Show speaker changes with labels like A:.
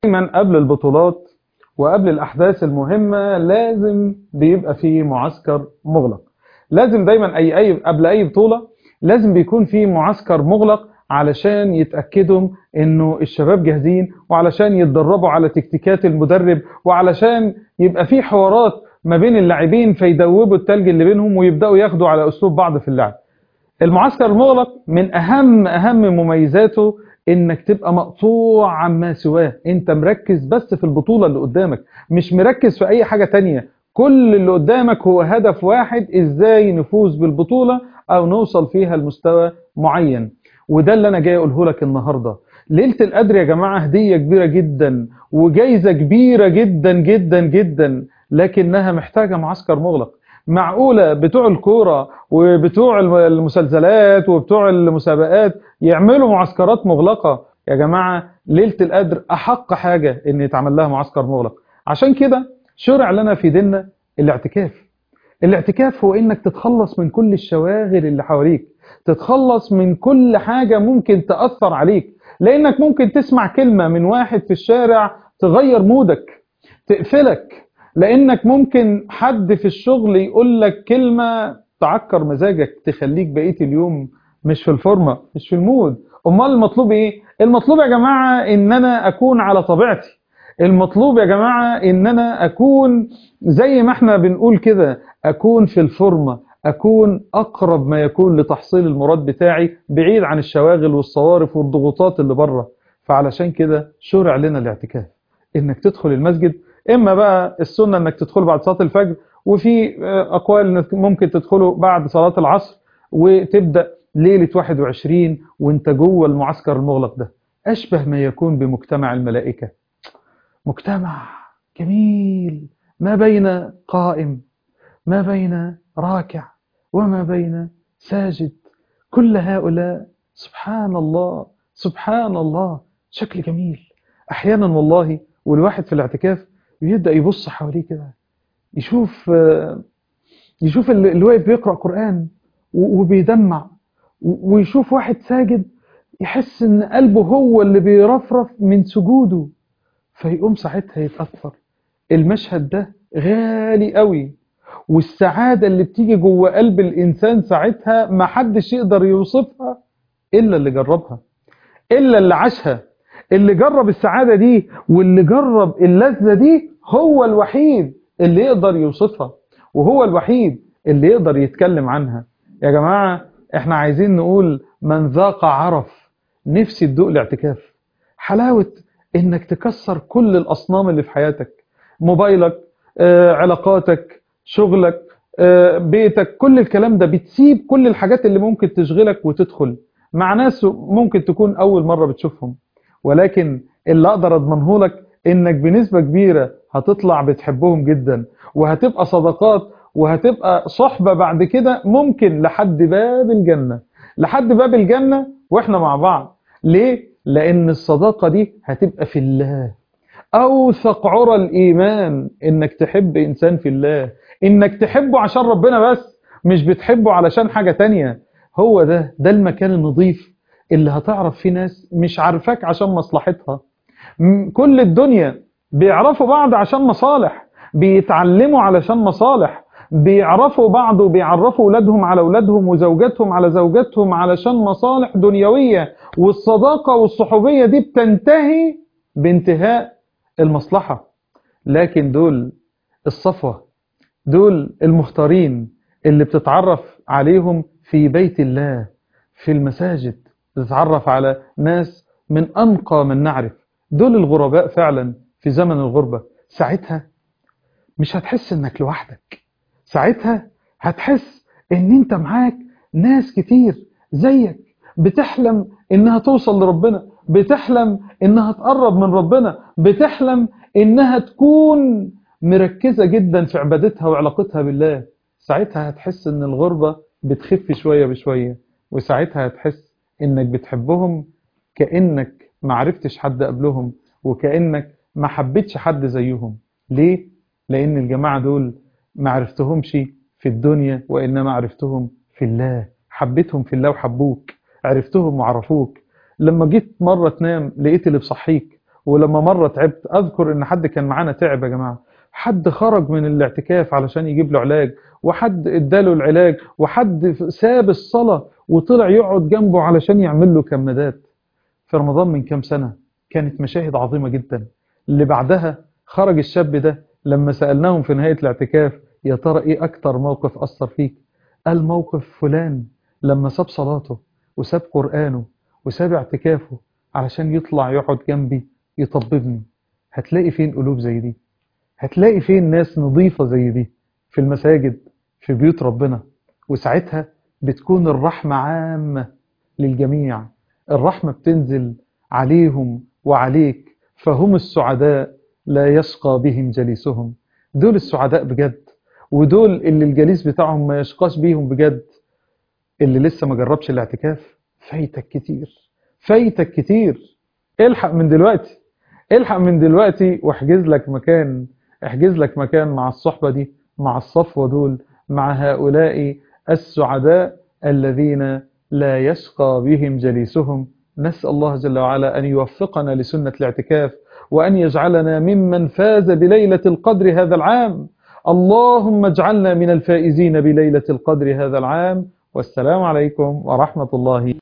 A: دايما قبل البطولات وقبل الأحداث المهمة لازم بيبقى فيه معسكر مغلق لازم دايما أي أي قبل أي بطولة لازم بيكون فيه معسكر مغلق علشان يتأكدوا انه الشباب جاهزين وعلشان يتدربوا على تكتيكات المدرب وعلشان يبقى في حوارات ما بين اللاعبين فيدوبوا التلج اللي بينهم ويبدأوا ياخدوا على أسلوب بعض في اللعب المعسكر المغلق من أهم أهم مميزاته انك تبقى مقطوع عما سواه انت مركز بس في البطولة اللي قدامك مش مركز في اي حاجة تانية كل اللي قدامك هو هدف واحد ازاي نفوز بالبطولة او نوصل فيها لمستوى معين وده اللي انا جاي اقوله لك النهاردة ليلة القدر يا جماعة هدية كبيرة جدا وجايزة كبيرة جدا جدا جدا لكنها محتاجة معسكر مغلق معقولة بتوع الكورة وبتوع المسلسلات وبتوع المسابقات يعملوا معسكرات مغلقة يا جماعة ليلة القدر أحق حاجة إن يتعمل لها معسكر مغلق عشان كده شرع لنا في ديننا الاعتكاف الاعتكاف هو إنك تتخلص من كل الشواغل اللي حواليك تتخلص من كل حاجة ممكن تأثر عليك لأنك ممكن تسمع كلمة من واحد في الشارع تغير مودك تقفلك لانك ممكن حد في الشغل يقول لك كلمة تعكر مزاجك تخليك بقية اليوم مش في الفورمة مش في المود امال المطلوب ايه المطلوب يا جماعة ان انا اكون على طبيعتي المطلوب يا جماعة ان انا اكون زي ما احنا بنقول كده اكون في الفورمة اكون اقرب ما يكون لتحصيل المراد بتاعي بعيد عن الشواغل والصوارف والضغوطات اللي بره فعلشان كده شرع لنا الاعتكاف انك تدخل المسجد اما بقى السنة انك تدخل بعد صلاة الفجر وفي اقوال انك ممكن تدخله بعد صلاة العصر وتبدأ ليلة 21 وانت جوه المعسكر المغلق ده اشبه ما يكون بمجتمع الملائكة مجتمع جميل ما بين قائم ما بين راكع وما بين ساجد كل هؤلاء سبحان الله سبحان الله شكل جميل احيانا والله والواحد في الاعتكاف بيبدأ يبص حواليه كده يشوف يشوف اللي واقف بيقرأ قرآن وبيدمع ويشوف واحد ساجد يحس ان قلبه هو اللي بيرفرف من سجوده فيقوم ساعتها يتأثر المشهد ده غالي قوي والسعادة اللي بتيجي جوه قلب الإنسان ساعتها ما حدش يقدر يوصفها إلا اللي جربها إلا اللي عاشها اللي جرب السعادة دي واللي جرب اللذة دي هو الوحيد اللي يقدر يوصفها وهو الوحيد اللي يقدر يتكلم عنها يا جماعة احنا عايزين نقول من ذاق عرف نفسي تدوق الاعتكاف حلاوة انك تكسر كل الاصنام اللي في حياتك موبايلك آه، علاقاتك شغلك آه، بيتك كل الكلام ده بتسيب كل الحاجات اللي ممكن تشغلك وتدخل مع ناس ممكن تكون اول مرة بتشوفهم ولكن اللي اقدر اضمنه لك انك بنسبة كبيرة هتطلع بتحبهم جدا وهتبقى صداقات وهتبقى صحبة بعد كده ممكن لحد باب الجنة لحد باب الجنة واحنا مع بعض ليه؟ لان الصداقة دي هتبقى في الله اوثق عرى الايمان انك تحب انسان في الله انك تحبه عشان ربنا بس مش بتحبه علشان حاجة تانية هو ده ده المكان النظيف اللي هتعرف فيه ناس مش عارفاك عشان مصلحتها كل الدنيا بيعرفوا بعض عشان مصالح بيتعلموا علشان مصالح بيعرفوا بعض وبيعرفوا أولادهم على أولادهم وزوجاتهم على زوجاتهم علشان مصالح دنيوية والصداقة والصحوبية دي بتنتهي بانتهاء المصلحة لكن دول الصفوة دول المختارين اللي بتتعرف عليهم في بيت الله في المساجد بتتعرف على ناس من أنقى من نعرف دول الغرباء فعلا في زمن الغربة ساعتها مش هتحس انك لوحدك ساعتها هتحس ان انت معاك ناس كتير زيك بتحلم انها توصل لربنا بتحلم انها تقرب من ربنا بتحلم انها تكون مركزة جدا في عبادتها وعلاقتها بالله ساعتها هتحس ان الغربة بتخف شوية بشوية وساعتها هتحس انك بتحبهم كأنك ما عرفتش حد قبلهم وكأنك ما حبيتش حد زيهم ليه؟ لأن الجماعة دول ما عرفتهمش في الدنيا وإنما عرفتهم في الله حبيتهم في الله وحبوك عرفتهم وعرفوك لما جيت مرة تنام لقيت اللي بصحيك ولما مرة تعبت أذكر إن حد كان معانا تعب يا جماعة حد خرج من الاعتكاف علشان يجيب له علاج وحد اداله العلاج وحد ساب الصلاة وطلع يقعد جنبه علشان يعمل له كمادات في رمضان من كام سنة كانت مشاهد عظيمة جدا اللي بعدها خرج الشاب ده لما سألناهم في نهاية الاعتكاف يا ترى ايه اكتر موقف اثر فيك قال موقف فلان لما ساب صلاته وساب قرآنه وساب اعتكافه علشان يطلع يقعد جنبي يطببني هتلاقي فين قلوب زي دي هتلاقي فين ناس نظيفة زي دي في المساجد في بيوت ربنا وساعتها بتكون الرحمة عامة للجميع الرحمة بتنزل عليهم وعليك فهم السعداء لا يشقى بهم جليسهم دول السعداء بجد ودول اللي الجليس بتاعهم ما يشقاش بيهم بجد اللي لسه ما جربش الاعتكاف فايتك كتير فايتك كتير الحق من دلوقتي الحق من دلوقتي واحجز لك مكان احجز لك مكان مع الصحبة دي مع الصفوة دول مع هؤلاء السعداء الذين لا يشقى بهم جليسهم نسأل الله جل وعلا أن يوفقنا لسنة الاعتكاف وأن يجعلنا ممن فاز بليلة القدر هذا العام اللهم اجعلنا من الفائزين بليلة القدر هذا العام والسلام عليكم ورحمة الله